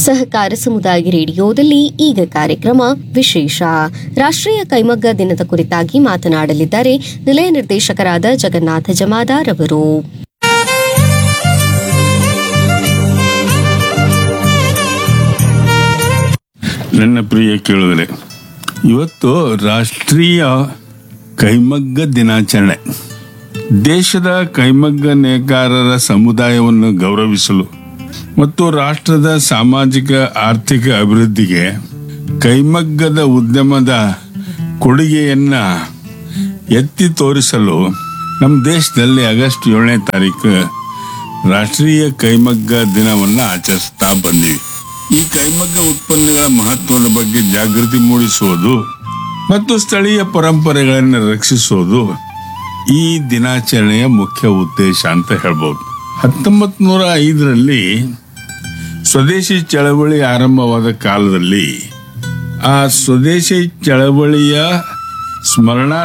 ಸಹಕಾರ ಸಮುದಾಯ ರೇಡಿಯೋದಲ್ಲಿ ಈಗ ಕಾರ್ಯಕ್ರಮ ವಿಶೇಷ ರಾಷ್ಟ್ರೀಯ ಕೈಮಗ್ಗ ದಿನದ ಕುರಿತಾಗಿ ಮಾತನಾಡಲಿದ್ದಾರೆ ನಿಲಯ ನಿರ್ದೇಶಕರಾದ ಜಗನ್ನಾಥ ಜಮಾದಾರ್ ಅವರು ನನ್ನ ಪ್ರಿಯ ಕೇಳುಗರೆ ಇವತ್ತು ರಾಷ್ಟ್ರೀಯ ಕೈಮಗ್ಗ ದಿನಾಚರಣೆ ದೇಶದ ಕೈಮಗ್ಗ ನೇಕಾರರ ಸಮುದಾಯವನ್ನು ಗೌರವಿಸಲು ಮತ್ತು ರಾಷ್ಟ್ರದ ಸಾಮಾಜಿಕ ಆರ್ಥಿಕ ಅಭಿವೃದ್ಧಿಗೆ ಕೈಮಗ್ಗದ ಉದ್ಯಮದ ಕೊಡುಗೆಯನ್ನ ಎತ್ತಿ ತೋರಿಸಲು ನಮ್ಮ ದೇಶದಲ್ಲಿ ಆಗಸ್ಟ್ ಏಳನೇ ತಾರೀಕು ರಾಷ್ಟ್ರೀಯ ಕೈಮಗ್ಗ ದಿನವನ್ನು ಆಚರಿಸ್ತಾ ಬಂದಿವಿ ಈ ಕೈಮಗ್ಗ ಉತ್ಪನ್ನಗಳ ಮಹತ್ವದ ಬಗ್ಗೆ ಜಾಗೃತಿ ಮೂಡಿಸುವುದು ಮತ್ತು ಸ್ಥಳೀಯ ಪರಂಪರೆಗಳನ್ನು ರಕ್ಷಿಸುವುದು ಈ ದಿನಾಚರಣೆಯ ಮುಖ್ಯ ಉದ್ದೇಶ ಅಂತ ಹೇಳ್ಬೋದು ಹತ್ತೊಂಬತ್ ನೂರ ಐದರಲ್ಲಿ ಸ್ವದೇಶಿ ಚಳವಳಿ ಆರಂಭವಾದ ಕಾಲದಲ್ಲಿ ಆ ಸ್ವದೇಶಿ ಚಳವಳಿಯ ಸ್ಮರಣಾ